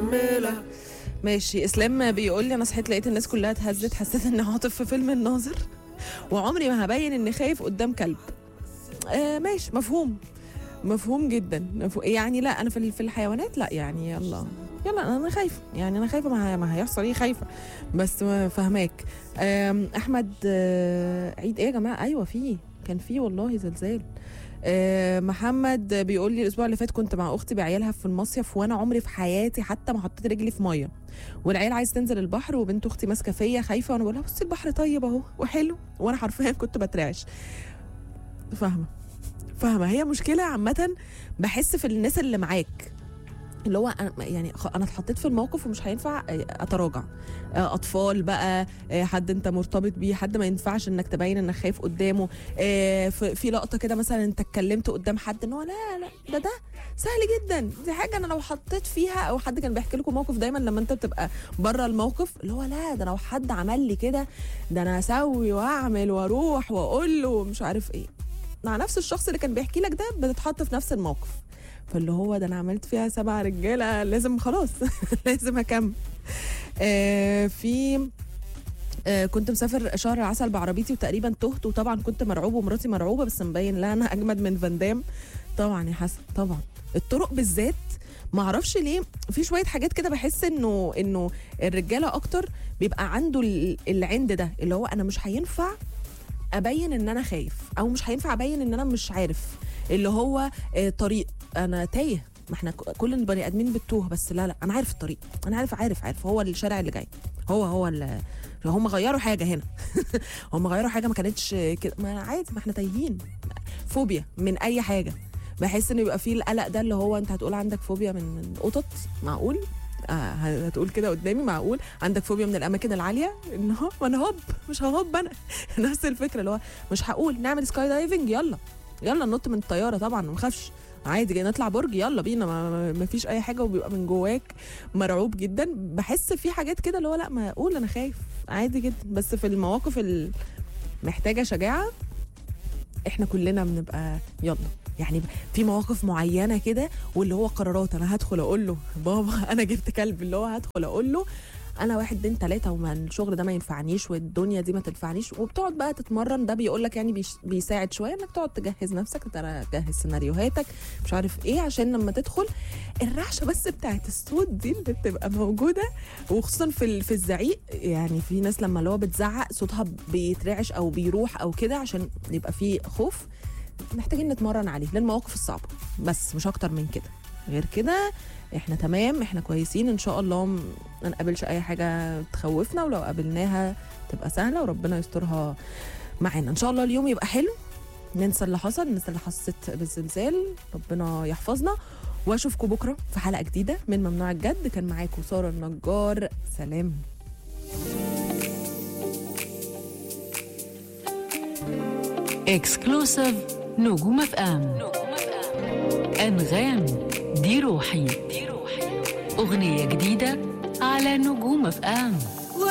مكملة ماشي اسلام بيقول لي انا صحيت لقيت الناس كلها اتهزت حسيت اني عاطف في فيلم الناظر وعمري ما هبين اني خايف قدام كلب آه ماشي مفهوم مفهوم جدا مفهوم يعني لا انا في ال- في الحيوانات لا يعني يلا يلا انا خايفه يعني انا خايفه ما, ه- ما هيحصل ايه خايفه بس ما فهماك آم، احمد آه، عيد ايه يا جماعه ايوه في كان في والله زلزال آه، محمد بيقول لي الاسبوع اللي فات كنت مع اختي بعيالها في المصيف وانا عمري في حياتي حتى ما حطيت رجلي في ميه والعيال عايز تنزل البحر وبنت اختي ماسكه فيا خايفه وانا بقول لها بصي البحر طيب اهو وحلو وانا حرفيا كنت بترعش فاهمه فاهمه هي مشكله عامه بحس في الناس اللي معاك اللي هو أنا يعني خ- انا اتحطيت في الموقف ومش هينفع اتراجع آه، اطفال بقى آه، حد انت مرتبط بيه حد ما ينفعش انك تبين انك خايف قدامه آه، في في لقطه كده مثلا انت اتكلمت قدام حد ان هو لا لا ده ده سهل جدا دي حاجه انا لو حطيت فيها او حد كان بيحكي لكم موقف دايما لما انت بتبقى بره الموقف اللي هو لا ده لو حد عمل لي كده ده انا اسوي واعمل واروح واقول له مش عارف ايه مع نفس الشخص اللي كان بيحكي لك ده بتتحط في نفس الموقف فاللي هو ده انا عملت فيها سبع رجاله لازم خلاص لازم اكمل آه في آه كنت مسافر شهر العسل بعربيتي وتقريبا تهت وطبعا كنت مرعوب ومراتي مرعوبه بس مبين لها انا اجمد من فاندام طبعا يا حسن طبعا الطرق بالذات ما اعرفش ليه في شويه حاجات كده بحس انه انه الرجاله اكتر بيبقى عنده ال- العند ده اللي هو انا مش هينفع ابين ان انا خايف او مش هينفع ابين ان انا مش عارف اللي هو آه، طريق انا تايه ما احنا ك- كل البني ادمين بتوه بس لا لا انا عارف الطريق انا عارف عارف عارف هو الشارع اللي جاي هو هو ال- هم غيروا حاجه هنا هم غيروا حاجه ما كانتش كده ما عادي ما احنا تايهين فوبيا من اي حاجه بحس ان يبقى فيه القلق ده اللي هو انت هتقول عندك فوبيا من من قطط معقول آه هتقول كده قدامي معقول عندك فوبيا من الاماكن العاليه ان هو ما انا هوب مش ههوب انا نفس الفكره اللي هو مش هقول نعمل سكاي دايفنج يلا يلا ننط من الطياره طبعا ما نخافش عادي جاي نطلع برج يلا بينا ما, ما- ما فيش اي حاجه وبيبقى من جواك مرعوب جدا بحس في حاجات كده اللي هو لا ما اقول انا خايف عادي جدا بس في المواقف اللي محتاجه شجاعه احنا كلنا بنبقى يلا يعني في مواقف معينه كده واللي هو قرارات انا هدخل اقول له بابا انا جبت كلب اللي هو هدخل اقول له انا واحد اتنين تلاته وما الشغل ده ما ينفعنيش والدنيا دي ما تنفعنيش وبتقعد بقى تتمرن ده بيقول لك يعني بيش بيساعد شويه انك تقعد تجهز نفسك ترى تجهز سيناريوهاتك مش عارف ايه عشان لما تدخل الرعشه بس بتاعت الصوت دي اللي بتبقى موجوده وخصوصا في ال- في الزعيق يعني في ناس لما اللي هو بتزعق صوتها بيترعش او بيروح او كده عشان يبقى فيه خوف محتاجين نتمرن عليه للمواقف الصعبه بس مش اكتر من كده غير كده احنا تمام احنا كويسين ان شاء الله م- ما نقابلش اي حاجه تخوفنا ولو قابلناها تبقى سهله وربنا يسترها معانا ان شاء الله اليوم يبقى حلو ننسى اللي حصل الناس اللي حست بالزلزال ربنا يحفظنا واشوفكم بكره في حلقه جديده من ممنوع الجد كان معاكم ساره النجار سلام اكسكلوسيف نجوم اف ام انغام دي روحي اغنيه جديده على نجوم اف ام